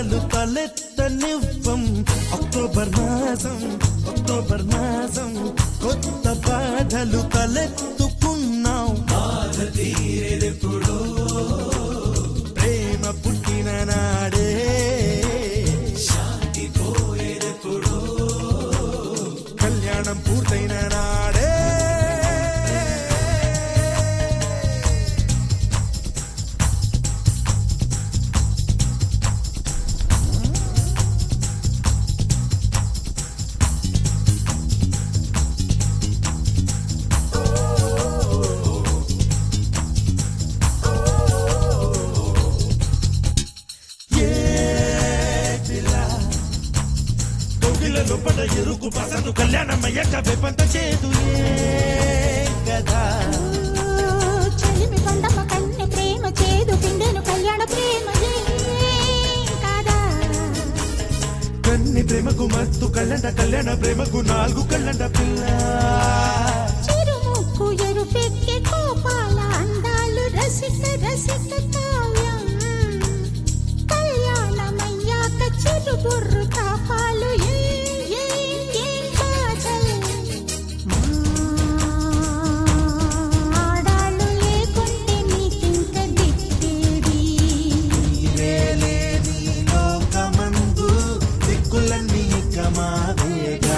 బాధలు తలెత్తనివ్వం అక్టోబర్ మాసం అక్టోబర్ మాసం కొత్త బాధలు తలెత్తుకున్నాం బాధ తీరేదెప్పుడో ప్రేమ పుట్టిన నాడే శాంతి పోయేదెప్పుడో కళ్యాణం పూర్తయిన నాడే కోకిలలో పడ ఎరుకు పసరు కళ్యాణం అయ్యాక వెపంత చేదు ఏ కదా చెలిమి కొండమ్మ కన్నె ప్రేమ చేదు పిండెను కళ్యాణ ప్రేమ ఏం కాదా కన్ని ప్రేమకు మత్తు కళ్ళంట కళ్యాణ ప్రేమకు నాలుగు కళ్ళంట పిల్ల చిరుముక్కు ఎరుపెక్కే కోపాల అందాలు రసిక రసిక కావ్యం కళ్యాణమయ్యాక చిరుబుర్రు తాపాలు ఏం, ఏం, ఏం కాదల్. ఆడాళ్ళు లేకుంటే నీకింక దిక్కేది నీవేలేని లోకమందు దిక్కులన్నీ కమావేగా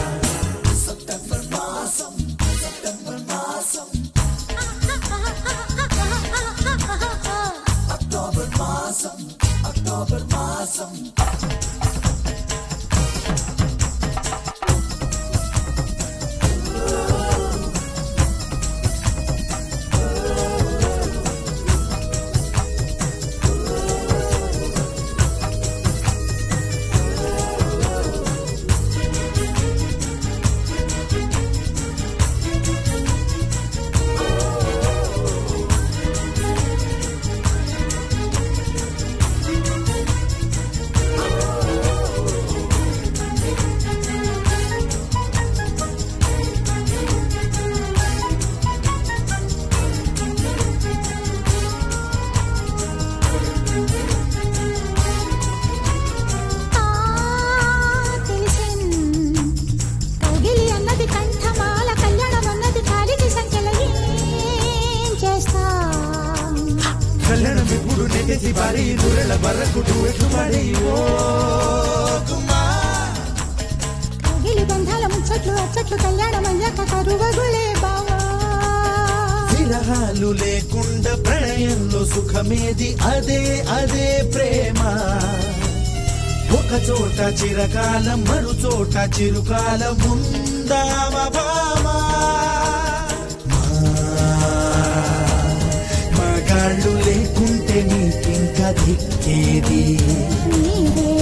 ఆ తెలిసిన్ కౌగిలి అన్నది కంఠమాల కళ్యాణం అన్నది కాలికి సంఖ్యల ఏం చేస్తాం కళ్యాణం ఇప్పుడు నెగసి పారి దూరెళ్ళ బర్రకు ఎట్లు పడి ఓ కుమా కౌగిలి బంధాల ముచ్చట్లు అచ్చట్లు కళ్యాణం అయ్యాక కరువగులే బావా విరహాలు లేకుండా ప్రణయంలో సుఖమేది అదే అదే ప్రేమ ఒక చోట చిరకాలం మరు చోట చిరుకాలం ఉందామ భామా మగాళ్ళు లేకుంటే నీకింక దిక్కేది నీవే